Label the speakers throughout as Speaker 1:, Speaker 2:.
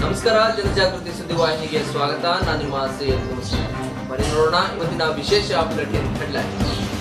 Speaker 1: ನಮಸ್ಕಾರ ಜನಜಾಗೃತಿ ಸುದ್ದಿವಾಹಿನಿಗೆ ಸ್ವಾಗತ ನಾನು ನಿಮ್ಮ ಸೈಯದ್ ಮುಸ್ಲಿಂ. ಬನ್ನಿ ನೋಡೋಣ ಇವತ್ತಿನ ವಿಶೇಷ ಬುಲೆಟಿನ್ ಹೆಡ್ಲೈನ್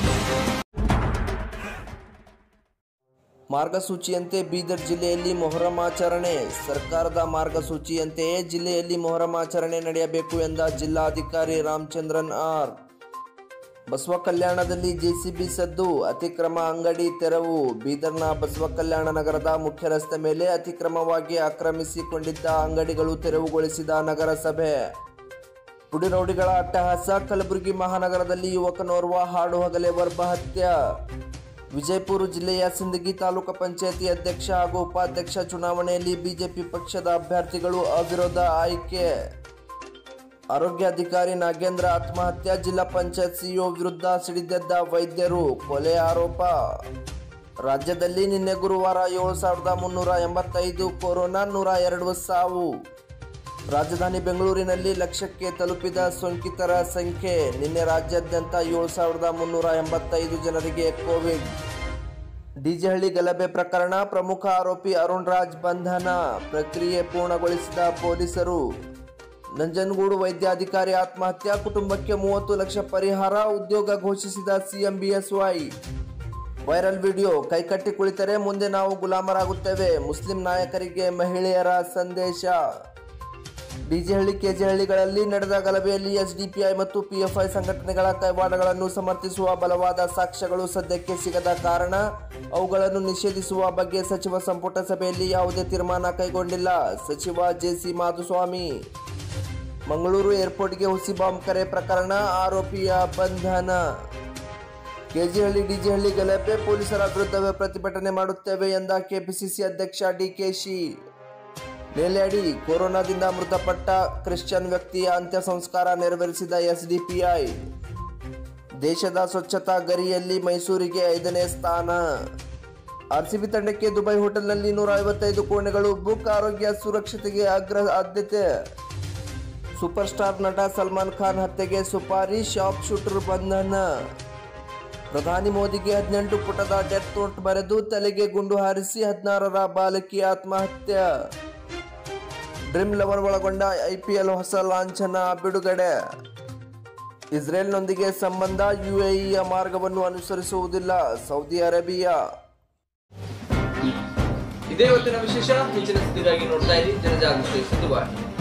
Speaker 1: ಮಾರ್ಗಸೂಚಿಯಂತೆ ಬೀದರ್ ಜಿಲ್ಲೆಯಲ್ಲಿ ಮೊಹರಂ ಆಚರಣೆ ಸರ್ಕಾರದ ಮಾರ್ಗಸೂಚಿಯಂತೆಯೇ ಜಿಲ್ಲೆಯಲ್ಲಿ ಮೊಹರಂ ಆಚರಣೆ ನಡೆಯಬೇಕು ಎಂದ ಜಿಲ್ಲಾಧಿಕಾರಿ ರಾಮಚಂದ್ರನ್ ಆರ್ ಬಸವ ಕಲ್ಯಾಣದಲ್ಲಿ ಜೆಸಿಬಿ ಸದ್ದು ಅತಿಕ್ರಮ ಅಂಗಡಿ ತೆರವು ಬೀದರ್ನ ಬಸವ ಕಲ್ಯಾಣ ನಗರದ ಮುಖ್ಯ ರಸ್ತೆ ಮೇಲೆ ಅತಿಕ್ರಮವಾಗಿ ಆಕ್ರಮಿಸಿಕೊಂಡಿದ್ದ ಅಂಗಡಿಗಳು ತೆರವುಗೊಳಿಸಿದ ನಗರಸಭೆ ಪುಡಿರೌಡಿಗಳ ಅಟ್ಟಹಾಸ ಕಲಬುರಗಿ ಮಹಾನಗರದಲ್ಲಿ ಯುವಕನೋರ್ವ ಹಾಡು ಹಗಲೆ ವರ್ಬ ಹತ್ಯೆ ವಿಜಯಪುರ ಜಿಲ್ಲೆಯ ಸಿಂದಗಿ ತಾಲೂಕು ಪಂಚಾಯತಿ ಅಧ್ಯಕ್ಷ ಹಾಗೂ ಉಪಾಧ್ಯಕ್ಷ ಚುನಾವಣೆಯಲ್ಲಿ ಬಿಜೆಪಿ ಪಕ್ಷದ ಅಭ್ಯರ್ಥಿಗಳು ಅವಿರೋಧ ಆಯ್ಕೆ ಆರೋಗ್ಯಾಧಿಕಾರಿ ನಾಗೇಂದ್ರ ಆತ್ಮಹತ್ಯೆ ಜಿಲ್ಲಾ ಪಂಚಾಯತ್ ಸಿಇಒ ವಿರುದ್ಧ ಸಿಡಿದೆದ್ದ ವೈದ್ಯರು ಕೊಲೆ ಆರೋಪ ರಾಜ್ಯದಲ್ಲಿ ನಿನ್ನೆ ಗುರುವಾರ ಏಳು ಸಾವಿರದ ಮುನ್ನೂರ ಎಂಬತ್ತೈದು ಕೊರೋನಾ ನೂರ ಎರಡು ಸಾವು ರಾಜಧಾನಿ ಬೆಂಗಳೂರಿನಲ್ಲಿ ಲಕ್ಷಕ್ಕೆ ತಲುಪಿದ ಸೋಂಕಿತರ ಸಂಖ್ಯೆ ನಿನ್ನೆ ರಾಜ್ಯಾದ್ಯಂತ ಏಳು ಸಾವಿರದ ಮುನ್ನೂರ ಎಂಬತ್ತೈದು ಜನರಿಗೆ ಕೋವಿಡ್ ಡಿಜೆಹಳ್ಳಿ ಗಲಭೆ ಪ್ರಕರಣ ಪ್ರಮುಖ ಆರೋಪಿ ಅರುಣ್ ರಾಜ್ ಬಂಧನ ಪ್ರಕ್ರಿಯೆ ಪೂರ್ಣಗೊಳಿಸಿದ ಪೊಲೀಸರು ನಂಜನಗೂಡು ವೈದ್ಯಾಧಿಕಾರಿ ಆತ್ಮಹತ್ಯೆ ಕುಟುಂಬಕ್ಕೆ ಮೂವತ್ತು ಲಕ್ಷ ಪರಿಹಾರ ಉದ್ಯೋಗ ಘೋಷಿಸಿದ ಸಿಎಂ ಬಿಎಸ್ವೈ ವೈರಲ್ ವಿಡಿಯೋ ಕೈಕಟ್ಟಿ ಕುಳಿತರೆ ಮುಂದೆ ನಾವು ಗುಲಾಮರಾಗುತ್ತೇವೆ ಮುಸ್ಲಿಂ ನಾಯಕರಿಗೆ ಮಹಿಳೆಯರ ಸಂದೇಶ ಡಿಜೆಹಳ್ಳಿ ಕೆಜೆಹಳ್ಳಿಗಳಲ್ಲಿ ನಡೆದ ಗಲಭೆಯಲ್ಲಿ ಎಸ್ಡಿಪಿಐ ಮತ್ತು ಪಿಎಫ್ಐ ಸಂಘಟನೆಗಳ ಕೈವಾಡಗಳನ್ನು ಸಮರ್ಥಿಸುವ ಬಲವಾದ ಸಾಕ್ಷ್ಯಗಳು ಸದ್ಯಕ್ಕೆ ಸಿಗದ ಕಾರಣ ಅವುಗಳನ್ನು ನಿಷೇಧಿಸುವ ಬಗ್ಗೆ ಸಚಿವ ಸಂಪುಟ ಸಭೆಯಲ್ಲಿ ಯಾವುದೇ ತೀರ್ಮಾನ ಕೈಗೊಂಡಿಲ್ಲ ಸಚಿವ ಜೆಸಿ ಮಾಧುಸ್ವಾಮಿ ಮಂಗಳೂರು ಏರ್ಪೋರ್ಟ್ಗೆ ಹುಸಿ ಬಾಂಬ್ ಕರೆ ಪ್ರಕರಣ ಆರೋಪಿಯ ಬಂಧನ ಕೆಜಿಹಳ್ಳಿ ಡಿಜಿಹಳ್ಳಿ ಗಲಭೆ ಪೊಲೀಸರ ವಿರುದ್ಧವೇ ಪ್ರತಿಭಟನೆ ಮಾಡುತ್ತೇವೆ ಎಂದ ಕೆಪಿಸಿಸಿ ಅಧ್ಯಕ್ಷ ಡಿಕೆಶಿ ನೆಲೆಯಡಿ ಕೊರೋನಾದಿಂದ ಮೃತಪಟ್ಟ ಕ್ರಿಶ್ಚಿಯನ್ ವ್ಯಕ್ತಿಯ ಅಂತ್ಯ ಸಂಸ್ಕಾರ ನೆರವೇರಿಸಿದ ಎಸ್ಡಿಪಿಐ ದೇಶದ ಸ್ವಚ್ಛತಾ ಗರಿಯಲ್ಲಿ ಮೈಸೂರಿಗೆ ಐದನೇ ಸ್ಥಾನ ಆರ್ಸಿಬಿ ತಂಡಕ್ಕೆ ದುಬೈ ಹೋಟೆಲ್ನಲ್ಲಿ ನೂರ ಐವತ್ತೈದು ಕೋಣೆಗಳು ಬುಕ್ ಆರೋಗ್ಯ ಸುರಕ್ಷತೆಗೆ ಅಗ್ರ ಆದ್ಯತೆ ಸೂಪರ್ ಸ್ಟಾರ್ ನಟ ಸಲ್ಮಾನ್ ಖಾನ್ ಹತ್ಯೆಗೆ ಸುಪಾರಿ ಶಾಪ್ ಶೂಟರ್ ಬಂಧನ ಪ್ರಧಾನಿ ಮೋದಿಗೆ ಹದಿನೆಂಟು ಪುಟದ ಡೆತ್ ನೋಟ್ ಬರೆದು ತಲೆಗೆ ಗುಂಡು ಹಾರಿಸಿ ಹದಿನಾರರ ಬಾಲಕಿ ಆತ್ಮಹತ್ಯೆ ಡ್ರೀಮ್ ಲೆವೆನ್ ಒಳಗೊಂಡ ಐಪಿಎಲ್ ಹೊಸ ಲಾಂಛನ ಬಿಡುಗಡೆ ಇಸ್ರೇಲ್ನೊಂದಿಗೆ ಸಂಬಂಧ ಯುಎಇಯ ಮಾರ್ಗವನ್ನು ಅನುಸರಿಸುವುದಿಲ್ಲ ಸೌದಿ ಅರೇಬಿಯಾ ಇದೇ ಇವತ್ತಿನ ವಿಶೇಷ ಹೆಚ್ಚಿನ ಸುದ್ದಿಗಾಗಿ ನೋಡ್ತಾ ಇರಿ ಜನಜಾಗೃತಿ ಸುದ್ದಿವಾಹಿನಿ